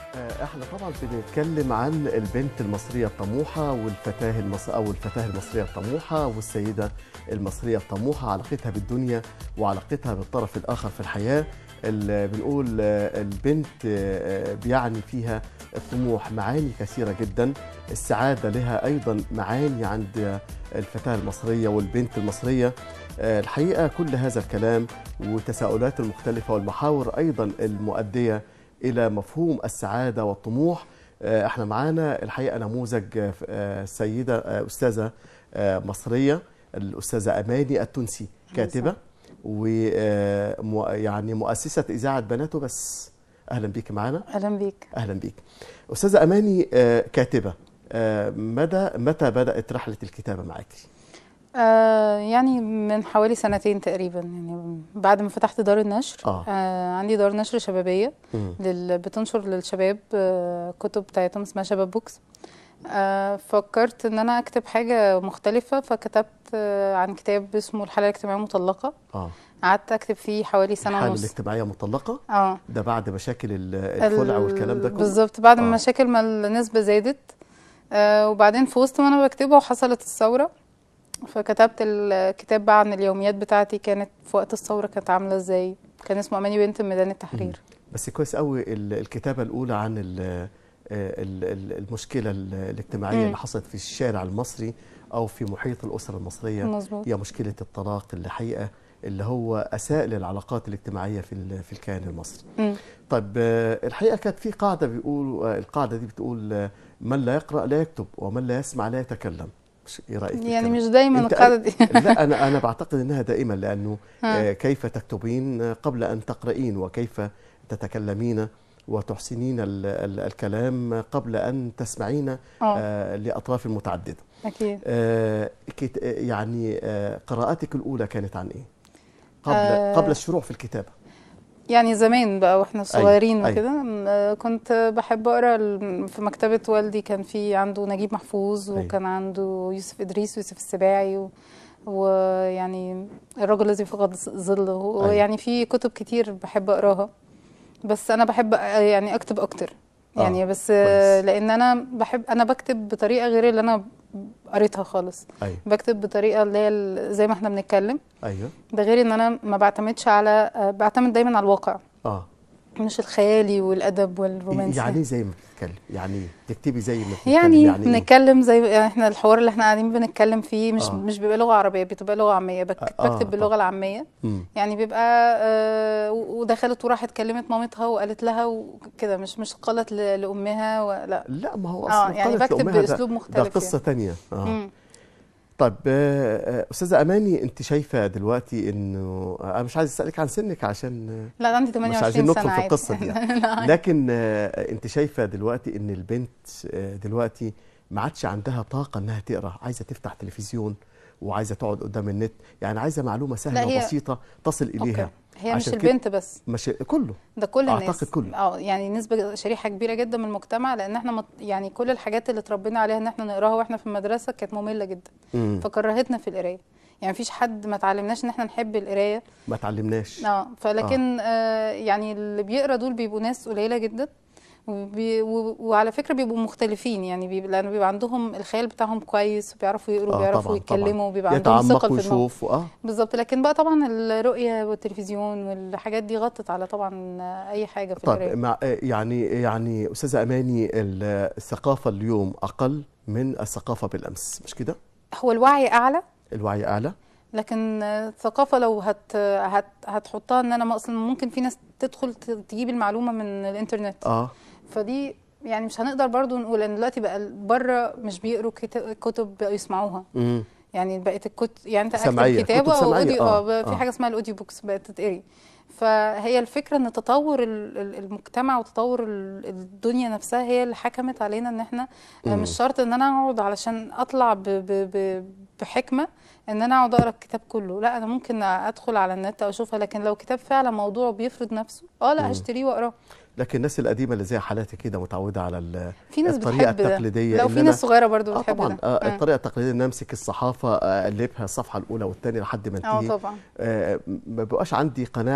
احنا طبعا بنتكلم عن البنت المصريه الطموحه والفتاه المص... او الفتاه المصريه الطموحه والسيده المصريه الطموحه علاقتها بالدنيا وعلاقتها بالطرف الاخر في الحياه اللي بنقول البنت بيعني فيها الطموح معاني كثيره جدا السعاده لها ايضا معاني عند الفتاه المصريه والبنت المصريه الحقيقه كل هذا الكلام والتساؤلات المختلفه والمحاور ايضا المؤديه الى مفهوم السعاده والطموح احنا معانا الحقيقه نموذج سيده استاذه مصريه الاستاذه اماني التونسي كاتبه ويعني مؤسسه اذاعه بناته بس اهلا بيك معانا اهلا بيك اهلا بيك استاذه اماني كاتبه مدى متى بدات رحله الكتابه معاكي آه يعني من حوالي سنتين تقريبا يعني بعد ما فتحت دار النشر آه. آه عندي دار نشر شبابيه مم. لل... بتنشر للشباب آه كتب بتاعتهم اسمها شباب بوكس آه فكرت ان انا اكتب حاجه مختلفه فكتبت آه عن كتاب اسمه الحاله الاجتماعيه المطلقه اه قعدت اكتب فيه حوالي سنه الحاله ونص الاجتماعيه مطلقه اه ده بعد مشاكل ال- الخلع والكلام ده كله بالظبط بعد ما آه. المشاكل ما النسبه زادت آه وبعدين في وسط ما انا بكتبه وحصلت الثوره فكتبت الكتاب بقى عن اليوميات بتاعتي كانت في وقت الثوره كانت عامله ازاي كان اسمه اماني بنت ميدان التحرير بس كويس قوي ال- الكتابه الاولى عن ال- ال- ال- المشكله ال- الاجتماعيه مم. اللي حصلت في الشارع المصري او في محيط الاسره المصريه مظبوط هي مشكله الطلاق اللي حقيقه اللي هو اساء للعلاقات الاجتماعيه في ال- في الكيان المصري. مم. طيب آه، الحقيقه كانت في قاعده بيقول آه، القاعده دي بتقول آه، من لا يقرا لا يكتب ومن لا يسمع لا يتكلم. مش- ايه رايك في يعني الكلام؟ مش دايما أنت القاعده دي لا انا انا بعتقد انها دائما لانه ها. آه، كيف تكتبين قبل ان تقرأين وكيف تتكلمين وتحسنين ال- ال- الكلام قبل ان تسمعين اه آه، لاطراف متعدده. اكيد آه، كت- آه، يعني آه، قراءتك الاولى كانت عن ايه؟ قبل آه. قبل الشروع في الكتابه. يعني زمان بقى واحنا صغيرين أيوة. وكده م- آه، كنت بحب اقرا ال- في مكتبه والدي كان في عنده نجيب محفوظ أيوة. وكان عنده يوسف ادريس ويوسف السباعي و- ويعني الرجل الذي فقد ظله ويعني في كتب كتير بحب اقراها بس انا بحب آه، يعني اكتب اكتر آه، يعني بس آه، كويس. لان انا بحب انا بكتب بطريقه غير اللي انا قريتها خالص ايوه بكتب بطريقه اللي هي ال- زي ما احنا بنتكلم ايوه ده غير ان انا ما بعتمدش على آه، بعتمد دايما على الواقع اه مش الخيالي والادب والرومانسي يعني إيه زي ما بتتكلم يعني إيه؟ تكتبي زي ما بتتكلم يعني, يعني إيه؟ بنتكلم زي يعني احنا الحوار اللي احنا قاعدين بنتكلم فيه مش آه. مش بيبقى لغه عربيه بتبقى لغه عاميه بك آه، آه، بكتب باللغه العاميه مم. يعني بيبقى آه ودخلت وراحت كلمت مامتها وقالت لها وكده مش مش قالت ل- لامها ولا لا ما هو اه اصلا يعني قالت بكتب لأمها ده- باسلوب ده مختلف قصه تانية اه يعني. مم. طيب آه، آه، استاذه اماني انت شايفه دلوقتي انه انا مش عايز اسالك عن سنك عشان لا عندي مش 28 عايزين ندخل سنه في عادي. القصة دي لا عادي. لكن آه، انت شايفه دلوقتي ان البنت آه، دلوقتي ما عادش عندها طاقه انها تقرا عايزه تفتح تلفزيون وعايزه تقعد قدام النت يعني عايزه معلومه سهله لا، هي- وبسيطه تصل اليها اوكي هي مش عشان كده- البنت بس مش كله ده كل أعتقد الناس كله. اه يعني نسبة شريحة كبيرة جدا من المجتمع لأن احنا مت يعني كل الحاجات اللي اتربينا عليها إن احنا نقراها واحنا في المدرسة كانت مملة جدا مم. فكرهتنا في القراية يعني مفيش حد ما تعلمناش إن احنا نحب القراية ما تعلمناش اه فلكن آه يعني اللي بيقرا دول بيبقوا ناس قليلة جدا وبي و- وعلى فكرة بيبقوا مختلفين يعني بيبقى لأنه بيبقى عندهم الخيال بتاعهم كويس وبيعرفوا يقروا آه، وبيعرفوا طبعاً، طبعاً. يتكلموا وبيبقى عندهم ثقة يتعمقوا في الموضوع ويشوفوا اه بالظبط لكن بقى طبعا الرؤية والتلفزيون والحاجات دي غطت على طبعا أي حاجة في طيب القراية مع يعني يعني استاذه اماني ال- الثقافه اليوم اقل من الثقافه بالامس مش كده هو الوعي اعلى الوعي اعلى لكن الثقافه لو هت هت هتحطها ان انا اصلا ممكن في ناس تدخل ت- تجيب المعلومه من الانترنت اه فدي يعني مش هنقدر برضو نقول ان دلوقتي بقى بره مش بيقروا كت- كتب بقوا يسمعوها امم يعني بقت الكتب يعني انت سمعية، اكتب كتاب كتب او سمعية، اوديو آه، اه بقى في آه. حاجه اسمها الاوديو بوكس بقت تتقري فهي الفكره ان تطور ال- ال- المجتمع وتطور ال- الدنيا نفسها هي اللي حكمت علينا ان احنا آه، مم. مش شرط ان انا اقعد علشان اطلع ب ب ب بحكمه ان انا اقعد اقرا الكتاب كله لا انا ممكن ادخل على النت او اشوفها لكن لو كتاب فعلا موضوع بيفرض نفسه اه لا مم. هشتريه واقراه لكن الناس القديمه اللي زي حالاتي كده متعوده على ال- في ناس الطريقه بتحب ده التقليديه لو إن في أنا- ناس صغيره برضو اه بتحب طبعا ده آه مم. الطريقه التقليديه ان امسك الصحافه آه، اقلبها الصفحه الاولى والثانيه لحد ما اه انتهي طبعا آه، ما بقاش عندي قناعه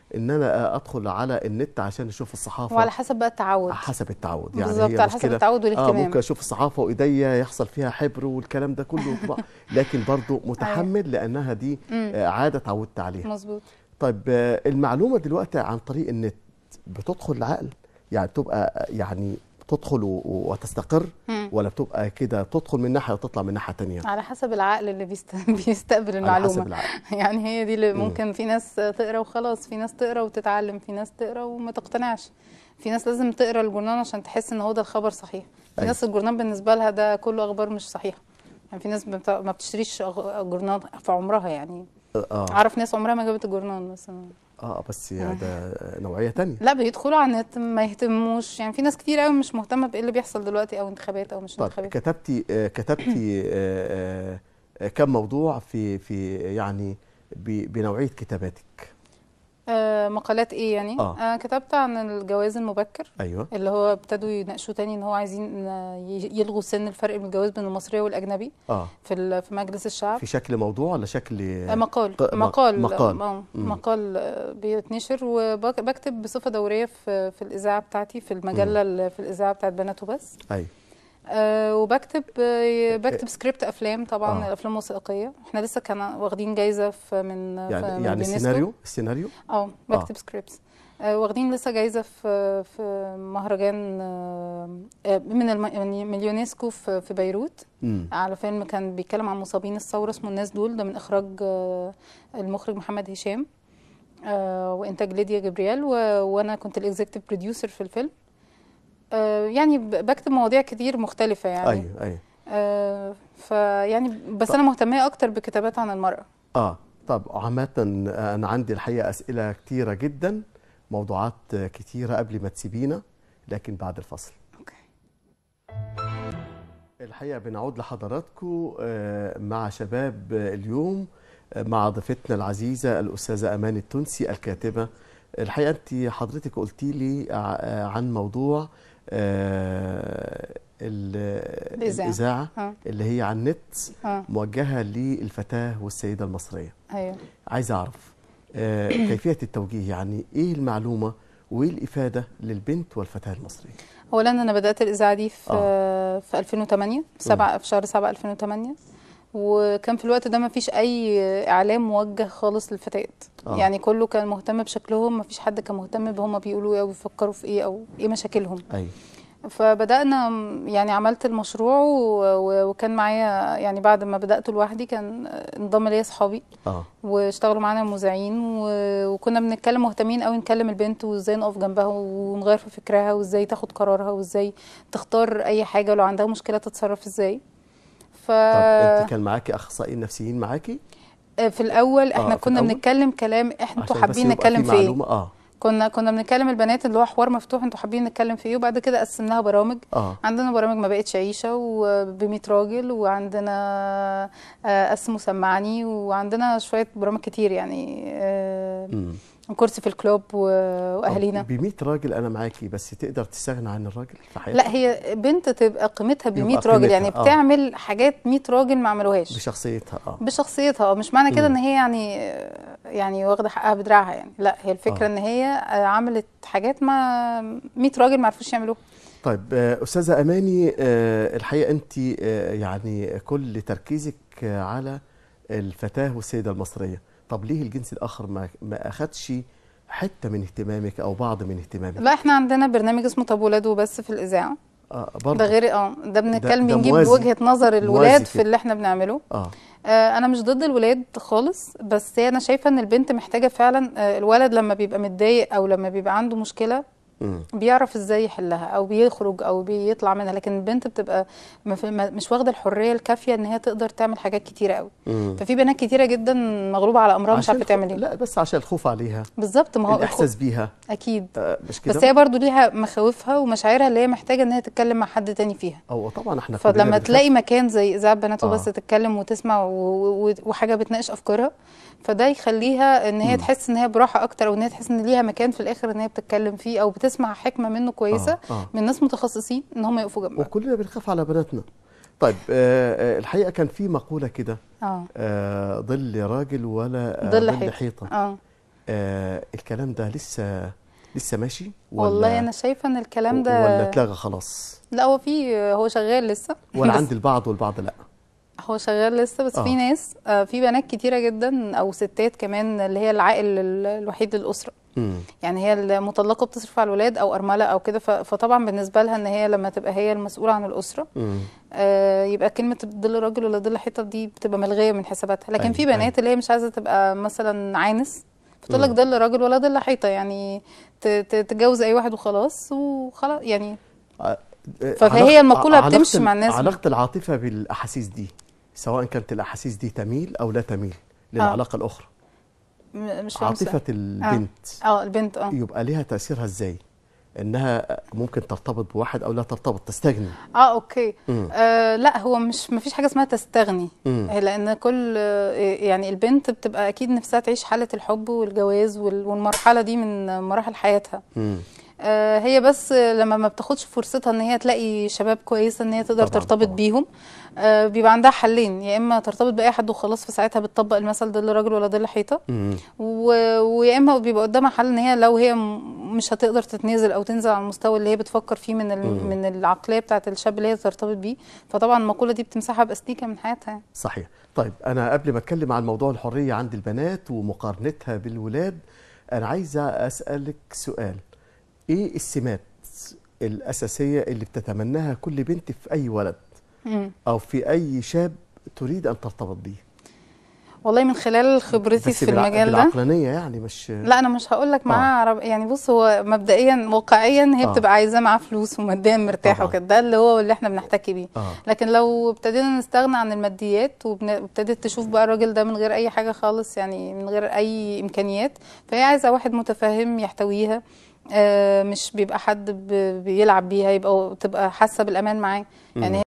ان انا ادخل على النت عشان اشوف الصحافه وعلى حسب بقى التعود حسب التعود يعني بالظبط هي على حسب مشكلة التعود اه والاهتمام ممكن اشوف الصحافه وايديا يحصل فيها حبر والكلام ده كله طبعا لكن برضو متحمل لانها دي مم. آه، عاده اتعودت عليها مظبوط طيب آه، المعلومه دلوقتي عن طريق النت بتدخل العقل يعني بتبقى يعني تدخل و- وتستقر مم. ولا بتبقى كده تدخل من ناحيه وتطلع من ناحيه تانية على حسب العقل اللي بيست... بيستقبل على المعلومه حسب العقل يعني هي دي اللي مم. ممكن في ناس تقرا وخلاص في ناس تقرا وتتعلم في ناس تقرا وما تقتنعش في ناس لازم تقرا الجورنال عشان تحس ان هو ده الخبر صحيح في أيوة. ناس الجورنال بالنسبه لها ده كله اخبار مش صحيحه يعني في ناس بت- ما بتشتريش أغ- جورنال في عمرها يعني اه اعرف ناس عمرها ما جابت الجورنال مثلا اه بس يعني ده نوعيه تانية لا بيدخلوا على النت ما يهتموش يعني في ناس كتير قوي مش مهتمه بايه اللي بيحصل دلوقتي او انتخابات او مش طيب انتخابات كتبتي آه، كتبتي آه، آه، كم موضوع في في يعني ب- بنوعيه كتاباتك آه مقالات ايه يعني آه. آه كتبت عن الجواز المبكر ايوه اللي هو ابتدوا يناقشوا تاني ان هو عايزين آه، ي- يلغوا سن الفرق بين الجواز بين المصريه والاجنبي اه في ال- في مجلس الشعب في شكل موضوع ولا شكل آه، مقال ق- م- مقال مقال. آه، مم. مقال آه، بيتنشر وبكتب بصفه دوريه في في الاذاعه بتاعتي في المجله اللي في الاذاعه بتاعت بنات وبس ايوه أه وبكتب آه، بكتب سكريبت افلام طبعا آه. آه. افلام وثائقيه احنا لسه كان واخدين جايزه في من في يعني من يعني اليونسكو. السيناريو السيناريو اه بكتب سكريبتس آه واخدين لسه جايزه في في مهرجان آه آه، من الم- يعني من اليونسكو في في بيروت امم على فيلم كان بيتكلم عن مصابين الثوره اسمه الناس دول ده من اخراج آه المخرج محمد هشام آه وانتاج ليديا جبريال و... وانا كنت الاكزيكتيف بروديوسر في الفيلم آه يعني ب- بكتب مواضيع كتير مختلفه يعني ايوه ايوه آه فيعني بس طب- انا مهتميه اكتر بكتابات عن المراه اه طب عامة انا عندي الحقيقة اسئلة كتيرة جدا موضوعات كتيرة قبل ما تسيبينا لكن بعد الفصل اوكي الحقيقة بنعود لحضراتكم آه، مع شباب آه، اليوم آه، مع ضيفتنا العزيزة الأستاذة أمان التونسي الكاتبة الحقيقة أنت حضرتك قلتي لي ع- آه، عن موضوع آه، ال- الإذاعة. الإذاعة اه اللي هي عن النت اه موجهة للفتاة والسيدة المصرية ايوه عايز أعرف آه، كيفية التوجيه يعني إيه المعلومة وإيه الإفادة للبنت والفتاة المصرية اولا انا بدات الاذاعه دي في آه. في 2008 في سبعة في شهر 7 2008 وكان في الوقت ده ما فيش اي اعلام موجه خالص للفتيات آه. آه. يعني كله كان مهتم بشكلهم ما فيش حد كان مهتم بهم بيقولوا ايه او بيفكروا في ايه او ايه مشاكلهم أيوة فبدانا م- يعني عملت المشروع و... و... وكان معايا يعني بعد ما بدات لوحدي كان انضم ليا اصحابي آه واشتغلوا معانا مذيعين و... وكنا بنتكلم مهتمين قوي نكلم البنت وازاي نقف جنبها ونغير في فكرها وازاي تاخد قرارها وازاي تختار اي حاجه لو عندها مشكله تتصرف ازاي ف طب أنت كان معاكي أخصائيين نفسيين معاكي في الاول احنا في كنا الأول؟ بنتكلم كلام احنا انتوا عشان بس حابين يبقى نتكلم في في ايه معلومة آه كنا كنا بنتكلم البنات اللي هو حوار مفتوح انتوا حابين نتكلم في ايه وبعد كده قسمناها برامج آه عندنا برامج ما بقتش عيشه وب راجل وعندنا آه، اسمه سمعني وعندنا شويه برامج كتير يعني آه، مم. كرسي في الكلوب و- واهالينا ب 100 راجل انا معاكي بس تقدر تستغنى عن الراجل في حياتك لا هي بنت تبقى قيمتها ب يبقى 100 راجل يعني قيمتها، آه. بتعمل حاجات 100 راجل ما عملوهاش بشخصيتها اه بشخصيتها مش معنى كده مم. ان هي يعني يعني واخده حقها بدراعها يعني لا هي الفكره آه. ان هي عملت حاجات ما 100 راجل ما عرفوش يعملوها طيب آه، استاذه اماني آه، الحقيقه انت آه، يعني كل تركيزك آه، على الفتاه والسيده المصريه طب ليه الجنس الاخر ما ما اخدش حته من اهتمامك او بعض من اهتمامك لا احنا عندنا برنامج اسمه طب ولاد وبس في الاذاعه آه برضه ده غير اه ده بنتكلم ده بنجيب موازي. وجهه نظر موازي الولاد كده. في اللي احنا بنعمله اه آه، انا مش ضد الولاد خالص بس هي انا شايفه ان البنت محتاجه فعلا آه، الولد لما بيبقى متضايق او لما بيبقى عنده مشكله مم. بيعرف ازاي يحلها او بيخرج او بيطلع منها لكن البنت بتبقى ما في- ما- مش واخده الحريه الكافيه ان هي تقدر تعمل حاجات كتيره قوي مم. ففي بنات كتيره جدا مغلوبه على امرها مش عشان عارفه تعمل ايه لا بس عشان الخوف عليها بالظبط ما هو الاحساس بيها اكيد آه مش كده بس هي برضو ليها مخاوفها ومشاعرها اللي هي محتاجه ان هي تتكلم مع حد تاني فيها او طبعا احنا كلنا فلما بنخاف. تلاقي مكان زي اذاعه بنات آه. وبس تتكلم وتسمع و- و- وحاجه بتناقش افكارها فده يخليها ان هي مم. تحس ان هي براحه اكتر او ان هي تحس ان ليها مكان في الاخر ان هي بتتكلم فيه او بتسمع حكمه منه كويسه آه. آه. من ناس متخصصين ان هم يقفوا جنبها وكلنا بنخاف على بناتنا طيب آه آه، الحقيقه كان في مقوله كده اه آه ظل راجل ولا آه ظل ظل حيطة. حيطه اه آه الكلام ده لسه لسه ماشي والله انا شايفه ان الكلام ده ولا اتلغى خلاص لا هو في هو شغال لسه ولا بس عند البعض والبعض لا هو شغال لسه بس آه. في ناس آه، في بنات كتيره جدا او ستات كمان اللي هي العائل ال- الوحيد للاسره مم. يعني هي المطلقه بتصرف على الولاد او ارمله او كده ف- فطبعا بالنسبه لها ان هي لما تبقى هي المسؤوله عن الاسره مم. آه، يبقى كلمه ظل راجل ولا ظل حيطه دي بتبقى ملغيه من حساباتها لكن أيوة، في بنات أيوة. اللي هي مش عايزه تبقى مثلا عانس فتقول لك مم. ظل راجل ولا ظل حيطه يعني ت- ت- تتجوز اي واحد وخلاص وخلاص يعني آه، آه، فهي علاقة- المقولة علاقة بتمشي ال- مع الناس. علاقة العاطفة بالأحاسيس دي سواء كانت الأحاسيس دي تميل أو لا تميل للعلاقة الأخرى م- مش فاهمه عاطفة البنت اه البنت اه يبقى ليها تأثيرها إزاي؟ إنها ممكن ترتبط بواحد أو لا ترتبط تستغني اه اوكي مم. آه لا هو مش مفيش حاجه اسمها تستغني مم. لان كل آه، يعني البنت بتبقى اكيد نفسها تعيش حاله الحب والجواز وال- والمرحله دي من مراحل حياتها مم. آه، هي بس لما ما بتاخدش فرصتها ان هي تلاقي شباب كويسه ان هي تقدر طبعاً، ترتبط طبعاً. بيهم آه، بيبقى عندها حلين يا اما ترتبط باي حد وخلاص في ساعتها بتطبق المثل ظل راجل ولا ظل حيطه مم. و- ويا اما بيبقى قدامها حل ان هي لو هي م- مش هتقدر تتنازل او تنزل على المستوى اللي هي بتفكر فيه من ال- مم. من العقليه بتاعه الشاب اللي هي ترتبط بيه فطبعا المقوله دي بتمسحها باستيكه من حياتها يعني. صحيح طيب أنا قبل ما أتكلم عن موضوع الحرية عند البنات ومقارنتها بالولاد أنا عايزة أسألك سؤال إيه السمات الأساسية اللي بتتمناها كل بنت في أي ولد مم. أو في أي شاب تريد أن ترتبط به والله من خلال خبرتي بس في بالع- المجال ده بالعقلانية يعني مش لا انا مش هقول لك آه. معاه عرب يعني بص هو مبدئيا واقعيا هي آه. بتبقى عايزاه معاه فلوس وماديا مرتاحه طبعاً. وكده ده اللي هو اللي احنا بنحتكي بيه آه. لكن لو ابتدينا نستغنى عن الماديات وبن- وابتدت تشوف بقى الراجل ده من غير اي حاجه خالص يعني من غير اي امكانيات فهي عايزه واحد متفهم يحتويها آه، مش بيبقى حد ب- بيلعب بيها يبقى تبقى حاسه بالامان معاه يعني